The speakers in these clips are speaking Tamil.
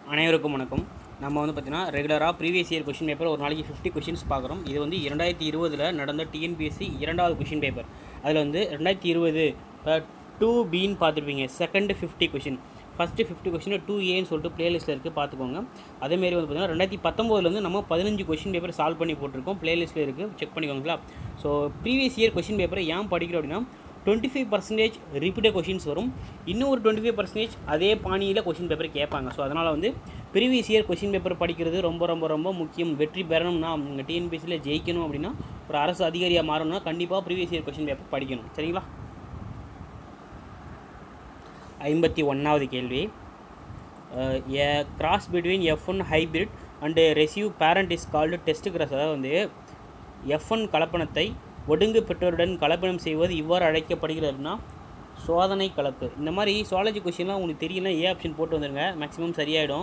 அனைவருக்கும் வணக்கம் நம்ம வந்து பார்த்தீங்கன்னா ரெகுலராக ப்ரீவியஸ் இயர் கொஷின் பேப்பர் ஒரு நாளைக்கு ஃபிஃப்டி கொஷின்ஸ் பார்க்குறோம் இது வந்து இரண்டாயிரத்தி இருபதில் நடந்த டிஎன்பிஎஸ்சி இரண்டாவது கொஷின் பேப்பர் அதில் வந்து ரெண்டாயிரத்தி இருபது டூ பின்னு பார்த்துருப்பீங்க second fifty question first fifty question two ஏன்னு சொல்லிட்டு பிளேலிஸ்ட்டில் இருக்குது பார்த்துக்கோங்க அதேமாரி வந்து பார்த்தீங்கன்னா ரெண்டாயிரத்தி பத்தொம்போதுலேருந்து நம்ம பதினஞ்சு கொஷின் பேப்பர் சால்வ் பண்ணி போட்டிருக்கோம் பிளேலிஸ்ட்டில் இருக்குது செக் பண்ணிக்கோங்களா ஸோ ப்ரீவியஸ் இயர் கொஷின் பேப்பரை ஏன் படிக்கிறோம் அப்படின்னா twenty five percentage repeated questions வரும் இன்னும் ஒரு டுவெண்ட்டி ஃபைவ் பர்சன்டேஜ் அதே பாணியில் கொஷின் பேப்பர் கேட்பாங்க ஸோ அதனால் வந்து ப்ரீவியஸ் இயர் கொஷின் பேப்பர் படிக்கிறது ரொம்ப ரொம்ப ரொம்ப முக்கியம் வெற்றி பெறணும்னா உங்கள் டிஎன்பிஎஸ்சியில் ஜெயிக்கணும் அப்படின்னா ஒரு அரசு அதிகாரியாக மாறணும்னா கண்டிப்பாக ப்ரீவியஸ் இயர் கொஷின் பேப்பர் படிக்கணும் சரிங்களா ஐம்பத்தி ஒன்றாவது கேள்வி a cross between F one hybrid and recessive parent is called test cross அதாவது வந்து எஃப் ஒன் கலப்பணத்தை ஒடுங்கு பெற்றோருடன் கலப்பணம் செய்வது இவ்வாறு அழைக்கப்படுகிறதுனா சோதனை கலப்பு இந்த மாதிரி சுவாலஜி கொஷின்லாம் உங்களுக்கு தெரியல ஏ ஆப்ஷன் போட்டு வந்துருங்க மேக்ஸிமம் சரியாயிடும்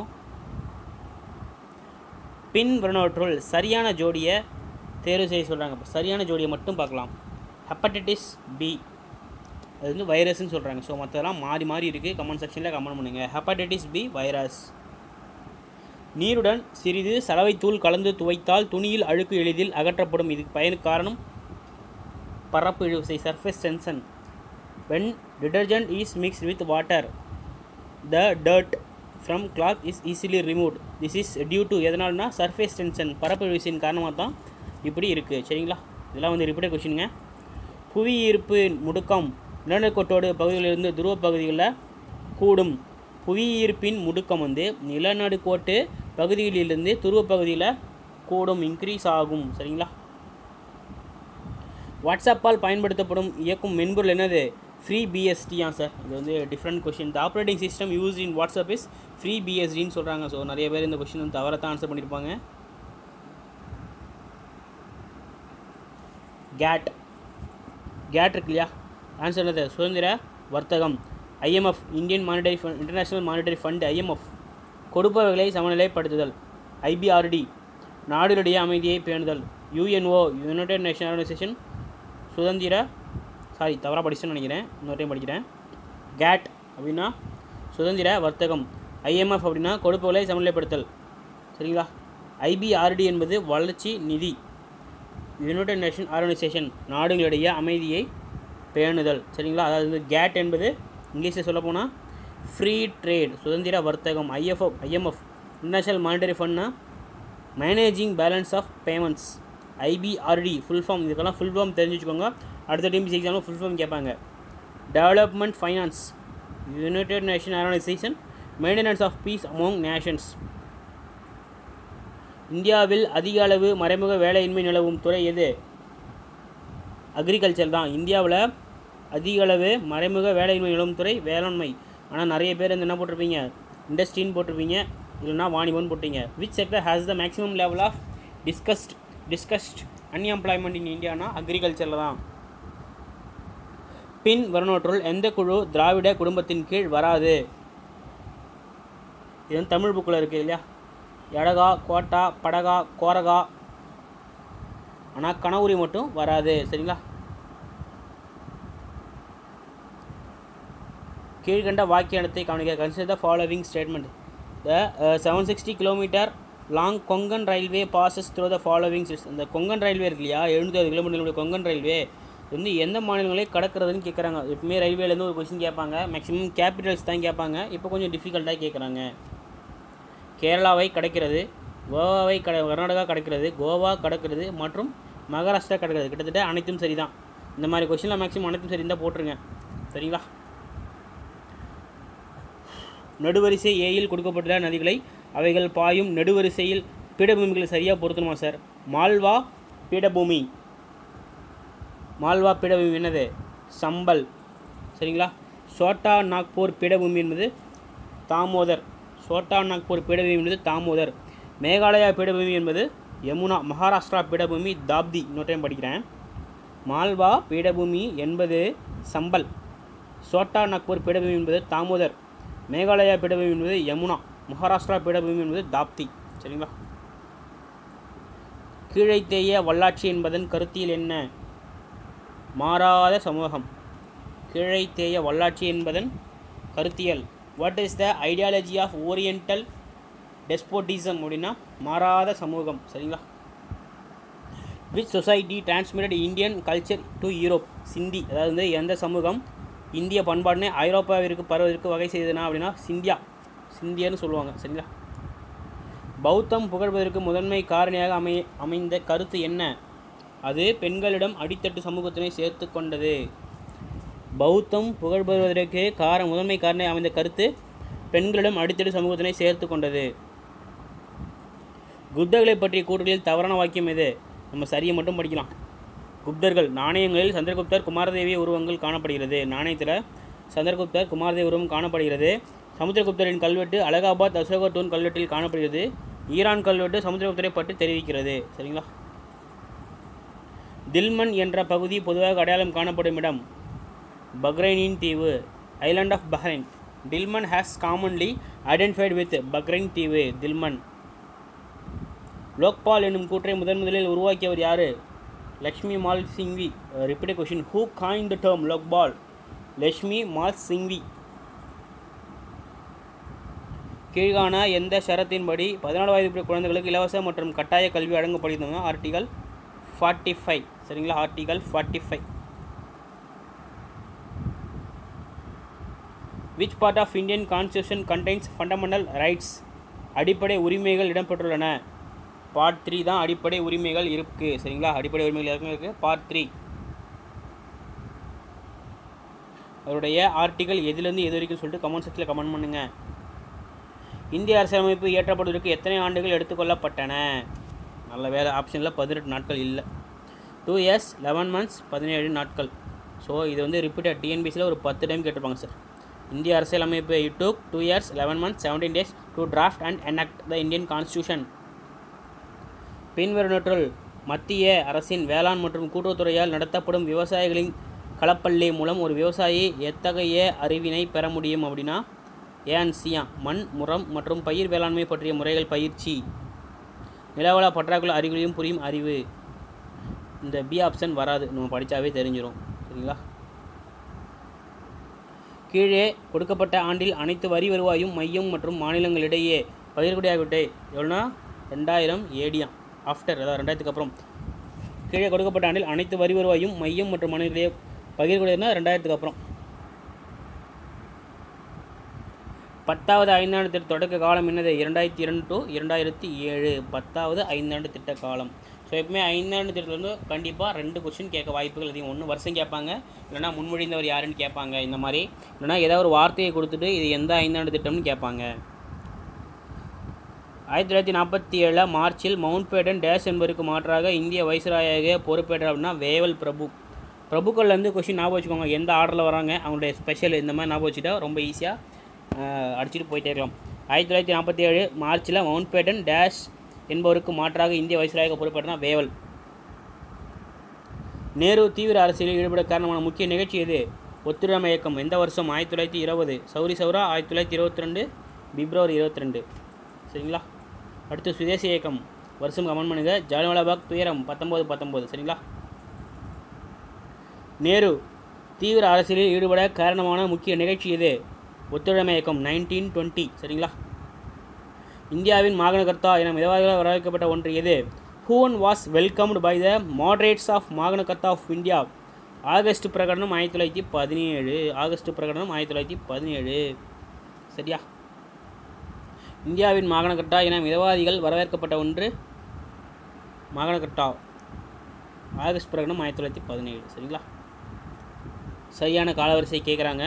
பின் வருணவற்றுள் சரியான ஜோடியை தேர்வு செய்ய சொல்கிறாங்க இப்போ சரியான ஜோடியை மட்டும் பார்க்கலாம் ஹெப்படைட்டிஸ் பி அது வந்து வைரஸ்ன்னு சொல்கிறாங்க ஸோ மற்றதெல்லாம் மாறி மாறி இருக்குது கமெண்ட் செக்ஷனில் கமெண்ட் பண்ணுங்கள் ஹெப்படைட்டிஸ் பி வைரஸ் நீருடன் சிறிது சலவைத்தூள் கலந்து துவைத்தால் துணியில் அழுக்கு எளிதில் அகற்றப்படும் இதுக்கு பயனுக்கு காரணம் பரப்பு இழுவிசை surface tension when detergent is mixed with water the dirt from cloth is easily removed this is due to எதனால்னா சர்ஃபேஸ் டென்ஷன் பரப்பு இழுவிசையின் காரணமாக தான் இப்படி இருக்குது சரிங்களா இதெல்லாம் வந்து ரிப்பீட்டட் கொஷினுங்க புவி ஈர்ப்பின் முடுக்கம் நிலநடுக்கோட்டோடு பகுதிகளிலிருந்து துருவ பகுதிகளில் கூடும் புவி ஈர்ப்பின் முடுக்கம் வந்து நிலநடுக்கோட்டு பகுதிகளிலிருந்து துருவ பகுதியில் கூடும் இன்க்ரீஸ் ஆகும் சரிங்களா வாட்ஸ்அப்பால் பயன்படுத்தப்படும் இயக்கும் மென்பொருள் என்னது ஃப்ரீ பிஎஸ்டியா சார் இது வந்து different question the operating system use in WhatsApp is free பிஎஸ்டின்னு சொல்கிறாங்க ஸோ நிறைய பேர் இந்த கொஷின் வந்து தவறத்தான் ஆன்சர் பண்ணியிருப்பாங்க கேட் கேட் இருக்கு இல்லையா ஆன்சர் என்னது சுதந்திர வர்த்தகம் IMF Indian monetary fund international monetary fund IMF கொடுப்பவைகளை சமநிலைப்படுத்துதல் ஐபிஆர்டி நாடுகளுடைய அமைதியை பேணுதல் யுஎன்ஓ யுனைடெட் நேஷன் ஆர்கனைசேஷன் சுதந்திர சாரி தவறாக படிச்சுன்னு நினைக்கிறேன் இன்னொரு டைம் படிக்கிறேன் கேட் அப்படின்னா சுதந்திர வர்த்தகம் ஐஎம்எஃப் அப்படின்னா கொடுப்புகளை சமநிலைப்படுத்தல் சரிங்களா ஐபிஆர்டி என்பது வளர்ச்சி நிதி யுனைடெட் நேஷன் ஆர்கனைசேஷன் நாடுகளுடைய அமைதியை பேணுதல் சரிங்களா அதாவது வந்து கேட் என்பது இங்கிலீஷில் சொல்ல போனால் ஃப்ரீ ட்ரேட் சுதந்திர வர்த்தகம் ஐஎஃப்எஃப் ஐஎம்எஃப் இன்டர்நேஷ்னல் மானிட்டரி ஃபண்ட்னா managing balance of payments IBRD full form இதுக்கெல்லாம் ஃபுல் ஃபார்ம் தெரிஞ்சு வச்சுக்கோங்க அடுத்த டிஎம்பிசி எக்ஸாமில் ஃபுல் ஃபார்ம் கேட்பாங்க development finance United Nation organisation maintenance of peace among nations இந்தியாவில் அதிக அளவு மறைமுக வேலையின்மை நிலவும் துறை எது அக்ரிகல்ச்சர் தான் இந்தியாவில் அதிக அளவு மறைமுக வேலையின்மை நிலவும் துறை வேளாண்மை ஆனால் நிறைய பேர் வந்து என்ன போட்டிருப்பீங்க இண்டஸ்ட்ரின்னு போட்டிருப்பீங்க இல்லைனா வாணிபம்னு போட்டீங்க which sector has the maximum level of discussed discussed unemployment in இந்தியானா அக்ரிகல்ச்சரில் தான் பின் வருணவற்றுள் எந்த குழு திராவிட குடும்பத்தின் கீழ் வராது இது வந்து தமிழ் புக்கில் இருக்குது இல்லையா எடகா கோட்டா படகா கோரகா ஆனால் கனவுரி மட்டும் வராது சரிங்களா கீழ்கண்ட வாக்கியத்தை கவனிக்க consider the following statement the seven sixty kilometre long Konkan railway passes through the following இந்த கொங்கன் ரயில்வே இருக்கு இல்லையா எழுநூற்றி அறுபது கிலோமீட்டர் கொங்கன் ரயில்வே வந்து எந்த மாநிலங்களே கடக்கிறதுன்னு கேட்குறாங்க எப்பவுமே ரயில்வேலேருந்து ஒரு கொஸ்டின் கேட்பாங்க மேக்ஸிமம் கேபிட்டல்ஸ் தான் கேட்பாங்க இப்போ கொஞ்சம் டிஃபிகல்ட்டாக கேட்குறாங்க கேரளாவை கடக்கிறது கோவாவை கட கர்நாடகா கடக்கிறது கோவா கடக்கிறது மற்றும் மகாராஷ்டிரா கடக்கிறது கிட்டத்தட்ட அனைத்தும் சரி தான் இந்த மாதிரி கொஷினில் மேக்ஸிமம் அனைத்தும் சரி இருந்தால் போட்டுருங்க சரிங்களா நடுவரிசை ஏயில் கொடுக்கப்பட்டுள்ள நதிகளை அவைகள் பாயும் நடுவரிசையில் பீடபூமிகளை சரியாக பொருத்தணுமா சார் மால்வா பீடபூமி மால்வா பீடபூமி என்னது சம்பல் சரிங்களா சோட்டா நாக்பூர் பீடபூமி என்பது தாமோதர் சோட்டா நாக்பூர் பீடபூமி என்பது தாமோதர் மேகாலயா பீடபூமி என்பது யமுனா மகாராஷ்டிரா பீடபூமி தாப்தி இன்னொரு டைம் படிக்கிறேன் மால்வா பீடபூமி என்பது சம்பல் சோட்டா நாக்பூர் பீடபூமி என்பது தாமோதர் மேகாலயா பீடபூமி என்பது யமுனா மகாராஷ்டிரா பீடபூமி என்பது தாப்தி சரிங்களா கீழைத்தேய வல்லாட்சி என்பதன் கருத்தியல் என்ன மாறாத சமூகம் கீழைத்தேய வல்லாட்சி என்பதன் கருத்தியல் what is the ideology of oriental despotism அப்படின்னா மாறாத சமூகம் சரிங்களா which society transmitted Indian culture to Europe சிந்தி அதாவது வந்து எந்த சமூகம் இந்திய பண்பாடுன்னு ஐரோப்பாவிற்கு பரவதற்கு வகை செய்ததுனா அப்படின்னா சிந்தியா சிந்தியன்னு சொல்லுவாங்க சரிங்களா பௌத்தம் புகழ்வதற்கு முதன்மை காரணியாக அமை அமைந்த கருத்து என்ன அது பெண்களிடம் அடித்தட்டு சமூகத்தினை சேர்த்து கொண்டது பௌத்தம் புகழ்பெறுவதற்கு கார முதன்மை காரணம் அமைந்த கருத்து பெண்களிடம் அடித்தட்டு சமூகத்தினை சேர்த்து கொண்டது குப்தர்களை பற்றிய கூற்றுகளில் தவறான வாக்கியம் எது நம்ம சரியை மட்டும் படிக்கலாம் குப்தர்கள் நாணயங்களில் சந்திரகுப்தர் குமாரதேவி உருவங்கள் காணப்படுகிறது நாணயத்தில் சந்திரகுப்தர் குமாரதேவி உருவம் காணப்படுகிறது சமுத்திரகுப்தரின் கல்வெட்டு அலகாபாத் அசோக தூண் கல்வெட்டில் காணப்படுகிறது ஈரான் கல்வெட்டு சமுத்திரகுப்தரை பற்றி தெரிவிக்கிறது சரிங்களா தில்மன் என்ற பகுதி பொதுவாக அடையாளம் காணப்படும் இடம் பக்ரைனின் தீவு island of Bahrain Dilmun has commonly identified with Bahrain தீவு தில்மன் லோக்பால் என்னும் கூற்றை முதன் முதலில் உருவாக்கியவர் யார் Lakshmi Mal Singhvi repeat question who coined the term Lokpal Lakshmi Mal Singhvi கீழ்காண எந்த ஷரத்தின்படி பதினாலு வயது குழந்தைகளுக்கு இலவச மற்றும் கட்டாய கல்வி வழங்கப்படுகிறது ஆர்டிகல் ஃபார்ட்டி ஃபைவ் சரிங்களா article forty five which part of Indian constitution contains fundamental rights அடிப்படை உரிமைகள் இடம்பெற்றுள்ளன பார்ட் த்ரீ தான் அடிப்படை உரிமைகள் இருக்குது சரிங்களா அடிப்படை உரிமைகள் எதுக்கும் இருக்குது பார்ட் த்ரீ அவருடைய ஆர்டிகல் எதுலேருந்து எது வரைக்கும் சொல்லிட்டு கமெண்ட் செக்ஷனில் கமெண்ட் பண்ணுங்கள் இந்திய அரசியலமைப்பு இயற்றப்படுவதற்கு எத்தனை ஆண்டுகள் எடுத்துக்கொள்ளப்பட்டன நல்ல வேலை ஆப்ஷனில் பதினெட்டு நாட்கள் இல்லை டூ இயர்ஸ் லெவன் மந்த்ஸ் பதினேழு நாட்கள் ஸோ இது வந்து ரிப்பீட்டட் டிஎன்பிசியில் ஒரு பத்து டைம் கேட்டிருப்பாங்க சார் இந்திய அரசியலமைப்பு it took two years eleven months seventeen days to draft and enact the Indian constitution பின்வருவனற்றுள் மத்திய அரசின் வேளாண் மற்றும் கூட்டுறவுத்துறையால் நடத்தப்படும் விவசாயிகளின் களப்பள்ளி மூலம் ஒரு விவசாயி எத்தகைய அறிவினை பெற முடியும் அப்படின்னா ஏன்சியா மண் முறம் மற்றும் பயிர் வேளாண்மை பற்றிய முறைகள் பயிற்சி நிலவள பற்றாக்குறை அறிகுறியும் புரியும் அறிவு இந்த பி ஆப்ஷன் வராது நம்ம படித்தாவே தெரிஞ்சிடும் சரிங்களா கீழே கொடுக்கப்பட்ட ஆண்டில் அனைத்து வரி வருவாயும் மையம் மற்றும் மாநிலங்களிடையே பகிர்கூடியாகிவிட்டே எவ்வளோனா ரெண்டாயிரம் ஏடியா ஆஃப்டர் அதாவது ரெண்டாயிரத்துக்கு அப்புறம் கீழே கொடுக்கப்பட்ட ஆண்டில் அனைத்து வரி வருவாயும் மையம் மற்றும் மாநிலங்களிடையே பகிர்கூடியதுனா ரெண்டாயிரத்துக்கு அப்புறம் பத்தாவது ஐந்தாண்டு திட்ட தொடக்க காலம் என்னது இரண்டாயிரத்தி இரண்டு டு இரண்டாயிரத்தி ஏழு பத்தாவது ஐந்தாண்டு திட்ட காலம் ஸோ எப்பவுமே ஐந்தாண்டு திட்டத்தில் வந்து கண்டிப்பாக ரெண்டு கொஸ்டின் கேட்க வாய்ப்புகள் அதிகம் ஒன்று வருஷம் கேட்பாங்க இல்லைனா முன்மொழிந்தவர் யாருன்னு கேட்பாங்க இந்த மாதிரி இல்லைனா ஏதாவது ஒரு வார்த்தையை கொடுத்துட்டு இது எந்த ஐந்தாண்டு திட்டம்னு கேட்பாங்க ஆயிரத்தி தொள்ளாயிரத்தி நாற்பத்தி ஏழில் மார்ச்சில் மவுண்ட் பேட்டன் டேஷ் என்பதற்கு மாற்றாக இந்திய வைஸ்ராயாக பொறுப்பேற்றார் அப்படின்னா வேவல் பிரபு பிரபுக்கள்லேருந்து கொஷின் ஞாபகம் வச்சுக்கோங்க எந்த ஆர்டரில் வராங்க அவங்களுடைய ஸ்பெஷல் இந்த மாதிரி ஞாபகம் வச்சுட்டா ரொம்ப ஈஸியாக அடிச்சுட்டு போயிட்டே இருக்கலாம் ஆயிரத்தி தொள்ளாயிரத்தி நாற்பத்தி ஏழு மார்ச்சில் மவுண்ட் பேட்டன் டேஷ் என்பவருக்கு மாற்றாக இந்திய வைஸ்ராயாக பொறுப்பேற்றனா வேவல் நேரு தீவிர அரசியலில் ஈடுபட காரணமான முக்கிய நிகழ்ச்சி எது ஒத்துழைமை இயக்கம் எந்த வருஷம் ஆயிரத்தி தொள்ளாயிரத்தி இருபது சௌரி சௌரா ஆயிரத்தி தொள்ளாயிரத்தி இருபத்தி ரெண்டு பிப்ரவரி இருபத்தி ரெண்டு சரிங்களா அடுத்து சுதேசி இயக்கம் வருஷம் கமெண்ட் பண்ணுங்க ஜாலிவாலாபாக் துயரம் பத்தொம்போது பத்தொம்போது சரிங்களா நேரு தீவிர அரசியலில் ஈடுபட காரணமான முக்கிய நிகழ்ச்சி எது ஒத்துழைமை இயக்கம் நைன்டீன் டுவெண்ட்டி சரிங்களா இந்தியாவின் மாகனகர்த்தா என மிதவாதிகளால் வரவேற்கப்பட்ட ஒன்று எது whom was welcomed by the moderates of Magna Carta of India August பிரகடனம் ஆயிரத்தி தொள்ளாயிரத்தி பதினேழு ஆகஸ்ட் பிரகடனம் ஆயிரத்தி தொள்ளாயிரத்தி பதினேழு சரியா இந்தியாவின் மாகாணக்கட்டா என மிதவாதிகள் வரவேற்கப்பட்ட ஒன்று மாகாணக்கட்டா ஆகஸ்ட் பிரகடனம் ஆயிரத்தி தொள்ளாயிரத்தி பதினேழு சரிங்களா சரியான காலவரிசை கேட்குறாங்க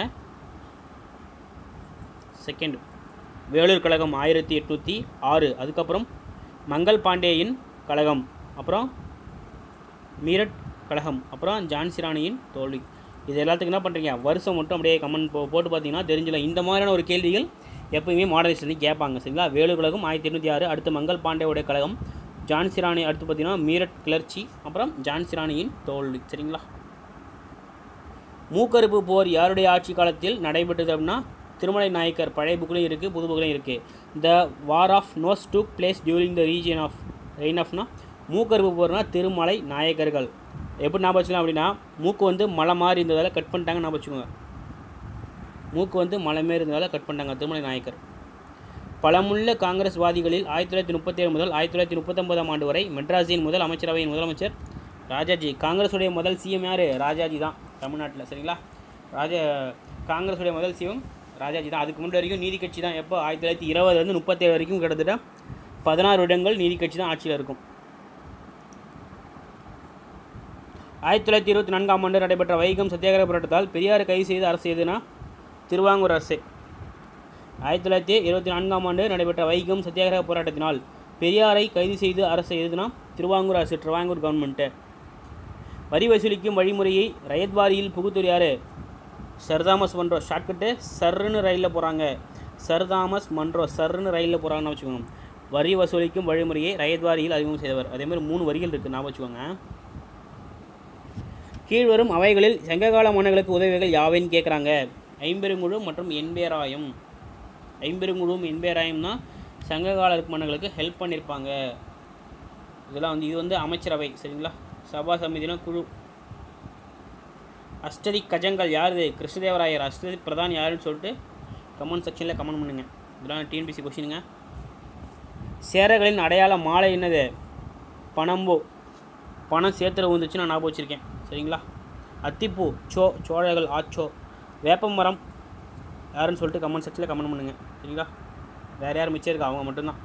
செகண்ட் வேலூர் கழகம் ஆயிரத்தி எட்நூற்றி ஆறு அதுக்கப்புறம் மங்கள் பாண்டேயின் கழகம் அப்புறம் மீரட் கழகம் அப்புறம் ஜான்சி ராணியின் தோல்வி இது எல்லாத்துக்கும் என்ன பண்ணுறீங்க வருஷம் மட்டும் அப்படியே கமெண்ட் போ போட்டு பார்த்தீங்கன்னா தெரிஞ்சிடலாம் இந்த மாதிரியான ஒரு கேள்விகள் எப்பயுமே மாடலிஸ்ட்லேருந்து கேட்பாங்க சரிங்களா வேலூர் கழகம் ஆயிரத்தி எண்ணூற்றி ஆறு அடுத்து மங்கள் பாண்டேவுடைய கழகம் ஜான்சி ராணி அடுத்து பார்த்தீங்கன்னா மீரட் கிளர்ச்சி அப்புறம் ஜான்சி ராணியின் தோல்வி சரிங்களா மூக்கறுப்பு போர் யாருடைய ஆட்சி காலத்தில் நடைபெற்றது அப்படின்னா திருமலை நாயக்கர் பழைய புக்லையும் இருக்குது புது புக்லையும் இருக்குது the war of nose to place during the region of rain ஆஃப்னா மூக்கறுப்பு போர்னா திருமலை நாயக்கர்கள் எப்படி ஞாபகம் வச்சுக்கலாம் அப்படின்னா மூக்கு வந்து மலை மாதிரி இருந்ததால் கட் பண்ணிட்டாங்க ஞாபகம் வச்சுக்கோங்க மூக்கு வந்து மலை மாரி இருந்ததால் கட் பண்ணிட்டாங்க திருமலை நாயக்கர் பலமுள்ள காங்கிரஸ்வாதிகளில் ஆயிரத்தி தொள்ளாயிரத்தி முப்பத்தேழு முதல் ஆயிரத்தி தொள்ளாயிரத்தி முப்பத்தொன்பதாம் ஆண்டு வரை மெட்ராஸின் முதல் அமைச்சரவையின் முதலமைச்சர் ராஜாஜி காங்கிரஸுடைய முதல் சிஎம் யார் ராஜாஜி தான் தமிழ்நாட்டில் சரிங்களா ராஜா காங்கிரஸுடைய முதல் சிஎம் ராஜாஜி தான் அதுக்கு முன்னாடி வரைக்கும் நீதி கட்சி தான் எப்போ ஆயிரத்தி தொள்ளாயிரத்தி இருபதுலேருந்து முப்பத்தேழு வரைக்கும் கிட்டத்தட்ட பதினாறு இடங்கள் நீதி கட்சி தான் ஆட்சியில் இருக்கும் ஆயிரத்தி தொள்ளாயிரத்தி இருபத்தி நான்காம் ஆண்டு நடைபெற்ற வைக்கம் சத்தியாகிரக போராட்டத்தால் பெரியாரை கைது செய்து அரசு எதுனா திருவாங்கூர் அரசு ஆயிரத்தி தொள்ளாயிரத்தி இருபத்தி நான்காம் ஆண்டு நடைபெற்ற வைக்கம் சத்தியாகிரக போராட்டத்தினால் பெரியாரை கைது செய்து அரசு எதுனா திருவாங்கூர் அரசு திருவாங்கூர் கவர்மெண்ட்டு வரி வசூலிக்கும் வழிமுறையை ரயத்வாரியில் புகுத்தூர் யார் சர் தாமஸ் மன்றோ ஷார்ட்கட்டு சர்ன்னு ரயிலில் போகிறாங்க சர் தாமஸ் மன்றோ சர்ன்னு ரயிலில் போகிறாங்கன்னு வச்சுக்கோங்க வரி வசூலிக்கும் வழிமுறையை ரயத்வாரியில் அறிமுகம் செய்தவர் அதேமாதிரி மூணு வரிகள் இருக்குது நான் வச்சுக்கோங்க கீழ்வரும் அவைகளில் சங்ககால மன்னர்களுக்கு உதவிகள் யாவைன்னு கேட்குறாங்க ஐம்பெருங்குழு மற்றும் எண்பேராயம் ஐம்பெருங்குழுவும் எண்பேராயம் தான் சங்ககால மன்னர்களுக்கு ஹெல்ப் பண்ணியிருப்பாங்க இதெல்லாம் வந்து இது வந்து அமைச்சரவை சரிங்களா சபா சமிதிலாம் குழு அஷ்டதி கஜங்கள் யார் இது கிருஷ்ணதேவராயர் அஷ்டதி பிரதான் யாருன்னு சொல்லிட்டு கமெண்ட் செக்ஷனில் கமெண்ட் பண்ணுங்க இதெல்லாம் டிஎன்பிசி கொஷினுங்க சேரர்களின் அடையாள மாலை என்னது பணம்போ பணம் சேர்த்துல வந்துச்சு நான் ஞாபகம் வச்சுருக்கேன் சரிங்களா அத்திப்பூ சோ சோழர்கள் ஆச்சோ வேப்ப மரம் யாருன்னு சொல்லிட்டு கமெண்ட் செக்ஷனில் கமெண்ட் பண்ணுங்க சரிங்களா வேறு யார் மிச்சம் இருக்கா அவங்க மட்டும்தான்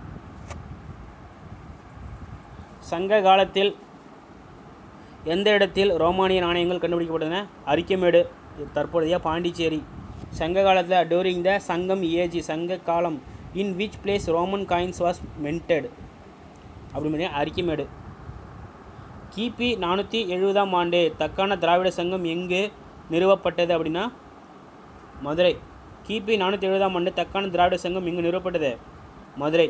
சங்க காலத்தில் எந்த இடத்தில் ரோமானிய நாணயங்கள் கண்டுபிடிக்கப்பட்டன அரிக்கமேடு இது தற்போதைய பாண்டிச்சேரி சங்க காலத்தில் டூரிங் த சங்கம் ஏஜ் சங்க காலம் in which place Roman coins was minted அப்படி அரிக்கமேடு கிபி நானூற்றி எழுபதாம் ஆண்டு தக்கான திராவிட சங்கம் எங்கு நிறுவப்பட்டது அப்படின்னா மதுரை கிபி நானூற்றி எழுபதாம் ஆண்டு தக்கான திராவிட சங்கம் எங்கு நிறுவப்பட்டது மதுரை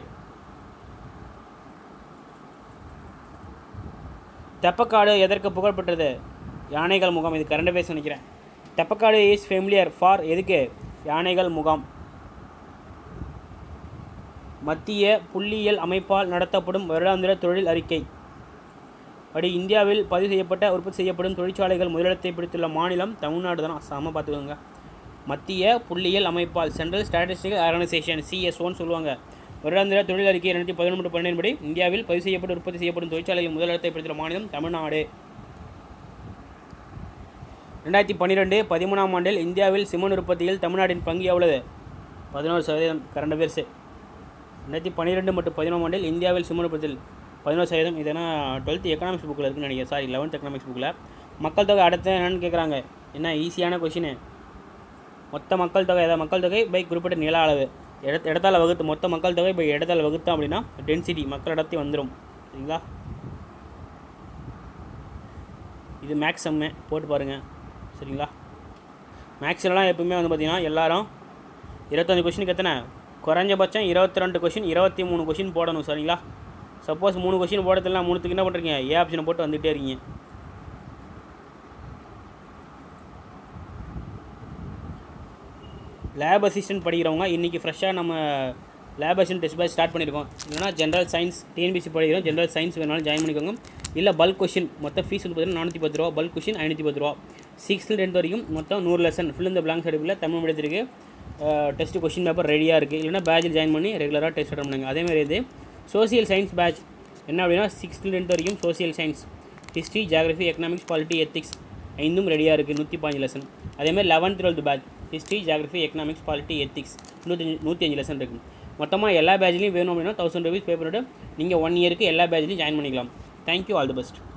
தெப்பக்காடு எதற்கு புகழ்பெற்றது யானைகள் முகாம் இது கரண்ட் பேச நினைக்கிறேன் தெப்பக்காடு இஸ் ஃபெமிலியர் ஃபார் எதுக்கு யானைகள் முகாம் மத்திய புள்ளியியல் அமைப்பால் நடத்தப்படும் வருடாந்திர தொழில் அறிக்கை படி இந்தியாவில் பதிவு செய்யப்பட்ட உற்பத்தி செய்யப்படும் தொழிற்சாலைகள் முதலிடத்தை பிடித்துள்ள மாநிலம் தமிழ்நாடு தான் சம பார்த்துக்கோங்க மத்திய புள்ளியியல் அமைப்பால் சென்ட்ரல் ஸ்டாட்டிஸ்டிக்கல் ஆர்கனைசேஷன் சிஎஸ்ஓன்னு சொல்லுவாங்க வருடாந்திர தொழில் அறிக்கை இரண்டாயிரத்தி பதினொன்று பன்னெண்டு படி இந்தியாவில் பதிவு செய்யப்பட்டு உற்பத்தி செய்யப்படும் தொழிற்சாலைகள் முதலிடத்தை பிடித்துள்ள மாநிலம் தமிழ்நாடு ரெண்டாயிரத்தி பன்னிரெண்டு பதிமூணாம் ஆண்டில் இந்தியாவில் சிமெண்ட் உற்பத்தியில் தமிழ்நாட்டின் பங்கு எவ்வளவு பதினோரு சதவீதம் கரண்ட் பேர்ஸு ரெண்டாயிரத்தி பன்னிரெண்டு மற்றும் பதினொன்றாம் ஆண்டில் இந்தியாவில் சிமெண்ட் உற்பத்தியில் பதினோரு சதவீதம் இதெல்லாம் டுவெல்த் எக்கனாமிக்ஸ் புக்கில் இருக்குன்னு நினைக்கிறேன் சாரி லெவன்த் எக்கனாமிக்ஸ் புக்கில் மக்கள் தொகை அடுத்து என்னன்னு கேட்குறாங்க என்ன ஈஸியான கொஷின் மொத்த மக்கள் தொகை அதாவது மக்கள் தொகை பை குறிப்பிட்ட நில அளவு இட இடத்தால் வகுத்து மொத்த மக்கள் தொகை பை இடத்தால் வகுத்தோம் அப்படின்னா டென்சிட்டி மக்கள் இடத்தை வந்துடும் சரிங்களா இது மேக்ஸ் செம்மு போட்டு பாருங்கள் சரிங்களா மேக்ஸ்லலாம் எப்பவுமே வந்து பார்த்திங்கன்னா எல்லாரும் இருபத்தஞ்சு கொஷினுக்கு எத்தனை குறைஞ்சபட்சம் இருபத்தி ரெண்டு கொஷின் இருபத்தி மூணு கொஷின் போடணும் சரிங்களா சப்போஸ் மூணு கொஷின் போடத்துல மூணுத்துக்கு என்ன பண்ணுறீங்க ஏ ஆப்ஷனை போட்டு வந்துகிட்டே இருக்கீங்க லேப் அசிஸ்டன்ட் படிக்கிறவங்க இன்றைக்கி ஃப்ரெஷ்ஷாக நம்ம lab assistant test batch start பண்ணியிருக்கோம் இல்லைனா ஜென்ரல் சயின்ஸ் டிஎன்பிசி படிக்கிறோம் ஜென்ரல் சயின்ஸ் வேணாலும் ஜாயின் பண்ணிக்கோங்க இல்லை பல்க் கொஷின் மொத்தம் ஃபீஸ் வந்து பார்த்தீங்கன்னா நானூற்றி பத்து ரூபா பல்க் கொஷின் ஐநூற்றி பத்து ரூபா சிக்ஸ்த்து டென்த் வரைக்கும் மொத்தம் நூறு லெசன் ஃபில் இந்த பிளாங்க்ஸ் எடுப்பில் தமிழ் மீடியத்திற்கு டெஸ்ட் கொஷின் பேப்பர் ரெடியாக இருக்குது இல்லைனா பேட்சில் ஜாயின் பண்ணி ரெகுலராக டெஸ்ட் அட்டன் பண்ணுங்க அதேமாதிரி இது சோசியல் சயின்ஸ் பேட்ச் என்ன அப்படின்னா சிக்ஸ்த்து டென்த் வரைக்கும் social science history geography economics polity ethics ஐந்தும் ரெடியாக இருக்குது நூற்றி பாஞ்சு லெசன் அதேமாதிரி eleventh twelfth batch history geography economics polity ethics நூற்றி நூற்றி அஞ்சு லெசன் இருக்குது மொத்தமாக எல்லா பேட்ச்லையும் வேணும் அப்படின்னா தௌசண்ட் ருபீஸ் பே பண்ணிவிட்டு நீங்கள் ஒன் இயருக்கு எல்லா பேட்ச்லையும் ஜாயின் பண்ணிக்கலாம் தேங்க்யூ ஆல் தி பெஸ்ட்